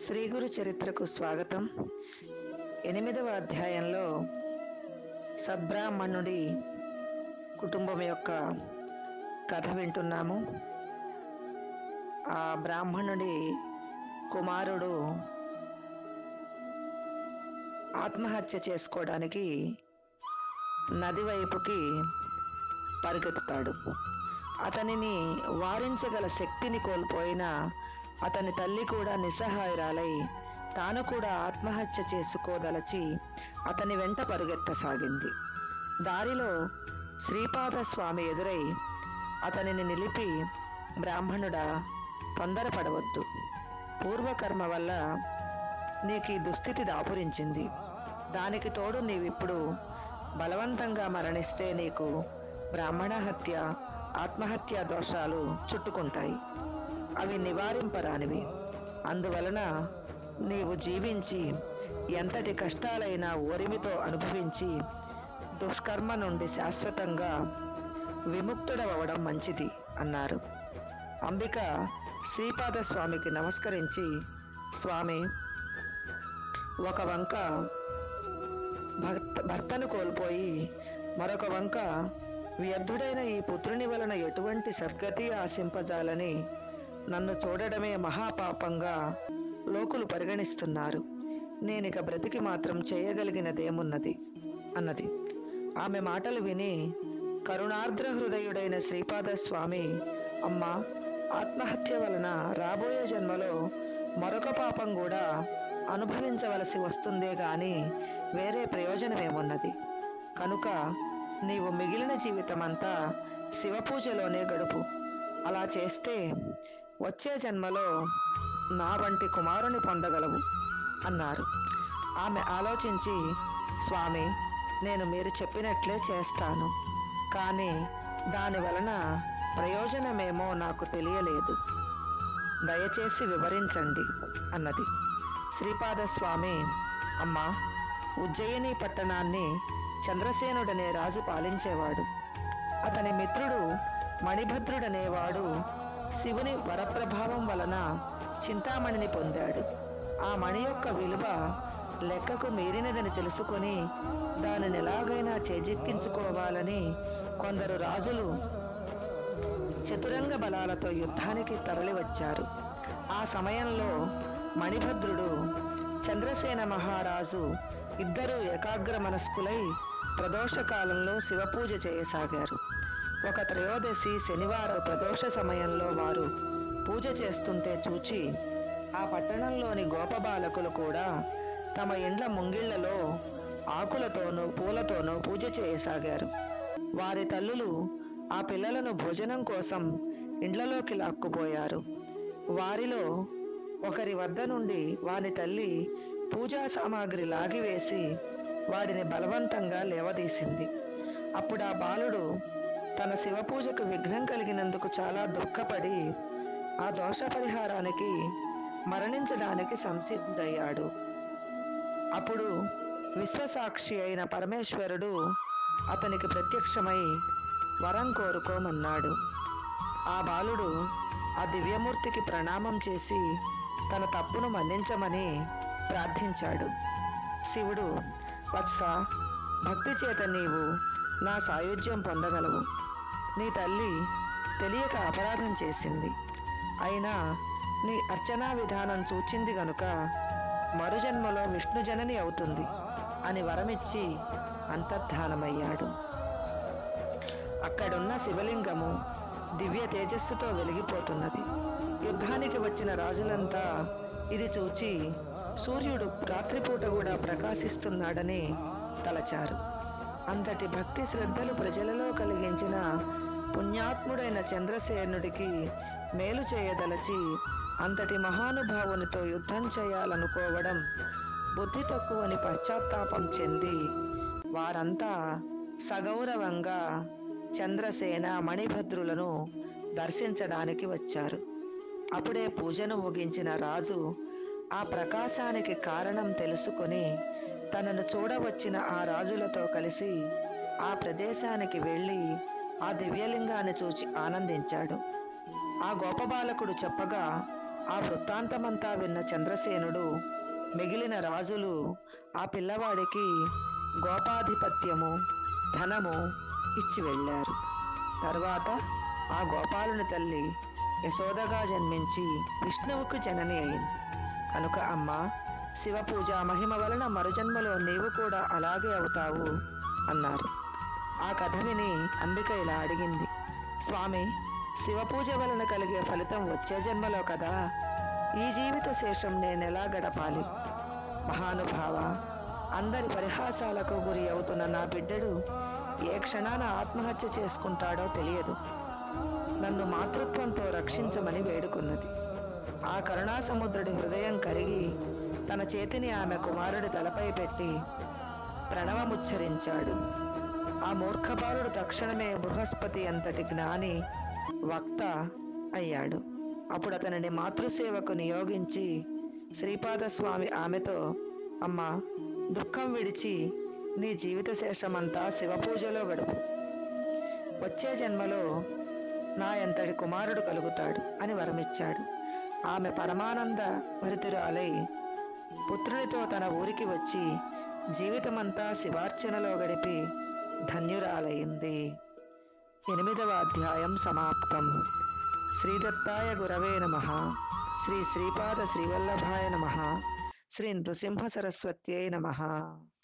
శ్రీ గురు చరిత్రకు స్వాగతం ఎనిమిదవ అధ్యాయంలో సద్బ్రాహ్మణుడి కుటుంబం యొక్క కథ వింటున్నాము ఆ బ్రాహ్మణుడి కుమారుడు ఆత్మహత్య చేసుకోవడానికి నది వైపుకి పరిగెత్తుతాడు అతనిని వారించగల శక్తిని కోల్పోయిన అతని తల్లి కూడా నిస్సహాయురాలై తాను కూడా ఆత్మహత్య చేసుకోదలచి అతని వెంట పరుగెత్తసాగింది దారిలో శ్రీపాద స్వామి ఎదురై అతనిని నిలిపి బ్రాహ్మణుడా తొందరపడవద్దు పూర్వకర్మ వల్ల నీకు ఈ దుస్థితి దాపురించింది దానికి తోడు నీవిప్పుడు బలవంతంగా మరణిస్తే నీకు బ్రాహ్మణ హత్య ఆత్మహత్య దోషాలు చుట్టుకుంటాయి అవి నివారింపరానివి అందువలన నీవు జీవించి ఎంతటి కష్టాలైనా ఓరిమితో అనుభవించి దుష్కర్మ నుండి శాశ్వతంగా విముక్తుడవడం మంచిది అన్నారు అంబిక శ్రీపాద స్వామికి నమస్కరించి స్వామి ఒక వంక భర్త భర్తను కోల్పోయి మరొక వంక వ్యర్థుడైన ఈ పుత్రుని వలన ఎటువంటి సద్గతి ఆశింపజాలని నన్ను చూడడమే మహాపాపంగా లోకులు పరిగణిస్తున్నారు నేనిక బ్రతికి మాత్రం చేయగలిగినదేమున్నది అన్నది ఆమె మాటలు విని కరుణార్ద్ర హృదయుడైన శ్రీపాద స్వామి అమ్మా ఆత్మహత్య వలన రాబోయే జన్మలో మరొక పాపం కూడా అనుభవించవలసి వస్తుందే గాని వేరే ప్రయోజనమేమున్నది కనుక నీవు మిగిలిన జీవితమంతా శివపూజలోనే గడుపు అలా చేస్తే వచ్చే జన్మలో నా వంటి కుమారుని పొందగలవు అన్నారు ఆమె ఆలోచించి స్వామి నేను మీరు చెప్పినట్లే చేస్తాను కానీ దాని వలన ప్రయోజనమేమో నాకు తెలియలేదు దయచేసి వివరించండి అన్నది శ్రీపాద స్వామి అమ్మా ఉజ్జయిని పట్టణాన్ని చంద్రసేనుడనే రాజు పాలించేవాడు అతని మిత్రుడు మణిభద్రుడనేవాడు శివుని వరప్రభావం వలన చింతామణిని పొందాడు ఆ మణి యొక్క విలువ లెక్కకు మీరినదని తెలుసుకొని దానిని ఎలాగైనా చేజిక్కించుకోవాలని కొందరు రాజులు చతురంగ బలాలతో యుద్ధానికి తరలివచ్చారు ఆ సమయంలో మణిభద్రుడు చంద్రసేన మహారాజు ఇద్దరు ఏకాగ్ర మనస్కులై ప్రదోష కాలంలో శివపూజ చేయసాగారు ఒక త్రయోదశి శనివారం ప్రదోష సమయంలో వారు పూజ చేస్తుంటే చూచి ఆ పట్టణంలోని గోపబాలకులు కూడా తమ ఇండ్ల ముంగిళ్లలో ఆకులతోనూ పూలతోనూ పూజ చేయసాగారు వారి తల్లులు ఆ పిల్లలను భోజనం కోసం ఇండ్లలోకి లాక్కుపోయారు వారిలో ఒకరి వద్ద నుండి వాని తల్లి పూజా సామాగ్రి లాగివేసి వాడిని బలవంతంగా లేవదీసింది అప్పుడు ఆ బాలుడు తన శివపూజకు విఘ్నం కలిగినందుకు చాలా దుఃఖపడి ఆ దోష పరిహారానికి మరణించడానికి సంసిద్ధుడయ్యాడు అప్పుడు విశ్వసాక్షి అయిన పరమేశ్వరుడు అతనికి ప్రత్యక్షమై వరం కోరుకోమన్నాడు ఆ బాలుడు ఆ దివ్యమూర్తికి ప్రణామం చేసి తన తప్పును మన్నించమని ప్రార్థించాడు శివుడు వత్స భక్తి చేత నీవు నా సాయుధ్యం పొందగలవు నీ తల్లి తెలియక అపరాధం చేసింది అయినా నీ అర్చనా విధానం చూచింది గనుక మరుజన్మలో విష్ణుజనని అవుతుంది అని వరమిచ్చి అంతర్ధానమయ్యాడు అక్కడున్న శివలింగము దివ్య తేజస్సుతో వెలిగిపోతున్నది యుద్ధానికి వచ్చిన రాజులంతా ఇది చూచి సూర్యుడు రాత్రిపూట కూడా ప్రకాశిస్తున్నాడని తలచారు అంతటి భక్తి శ్రద్ధలు ప్రజలలో కలిగించిన పుణ్యాత్ముడైన చంద్రసేనుడికి మేలు చేయదలచి అంతటి మహానుభావునితో యుద్ధం చేయాలనుకోవడం బుద్ధి తక్కువని పశ్చాత్తాపం చెంది వారంతా సగౌరవంగా చంద్రసేన మణిభద్రులను దర్శించడానికి వచ్చారు అప్పుడే పూజను ముగించిన రాజు ఆ ప్రకాశానికి కారణం తెలుసుకొని తనను చూడవచ్చిన ఆ రాజులతో కలిసి ఆ ప్రదేశానికి వెళ్ళి ఆ దివ్యలింగాన్ని చూచి ఆనందించాడు ఆ గోపబాలకుడు చెప్పగా ఆ వృత్తాంతమంతా విన్న చంద్రసేనుడు మిగిలిన రాజులు ఆ పిల్లవాడికి గోపాధిపత్యము ధనము ఇచ్చి వెళ్ళారు తరువాత ఆ గోపాలుని తల్లి యశోదగా జన్మించి విష్ణువుకు జనని అయింది కనుక అమ్మ శివ పూజ మహిమ వలన మరుజన్మలో నీవు కూడా అలాగే అవుతావు అన్నారు ఆ కథ విని అంబిక ఇలా అడిగింది స్వామి శివ పూజ వలన కలిగే ఫలితం వచ్చే జన్మలో కదా ఈ జీవిత శేషం నేనెలా గడపాలి మహానుభావ అందరి పరిహాసాలకు గురి అవుతున్న నా బిడ్డడు ఏ క్షణాన ఆత్మహత్య చేసుకుంటాడో తెలియదు నన్ను మాతృత్వంతో రక్షించమని వేడుకున్నది ఆ కరుణాసముద్రుడి హృదయం కరిగి తన చేతిని ఆమె కుమారుడి తలపై పెట్టి ప్రణవముచ్చరించాడు ఆ మూర్ఖబాలుడు తక్షణమే బృహస్పతి అంతటి జ్ఞాని వక్త అయ్యాడు అప్పుడు అతనిని మాతృసేవకు నియోగించి శ్రీపాదస్వామి ఆమెతో అమ్మా దుఃఖం విడిచి నీ జీవిత శేషమంతా శివపూజలో గడుపు వచ్చే జన్మలో నా ఎంతటి కుమారుడు కలుగుతాడు అని వరమిచ్చాడు ఆమె పరమానంద భరితురాలై పుత్రునితో తన ఊరికి వచ్చి జీవితమంతా శివార్చనలో గడిపి ధన్యురాలైంది ఎనిమిదవ అధ్యాయం సమాప్తం శ్రీదత్తాయ గురవే నమ శ్రీ శ్రీపాద శ్రీవల్లభాయ నమ శ్రీ నృసింహ సరస్వత్యై నమ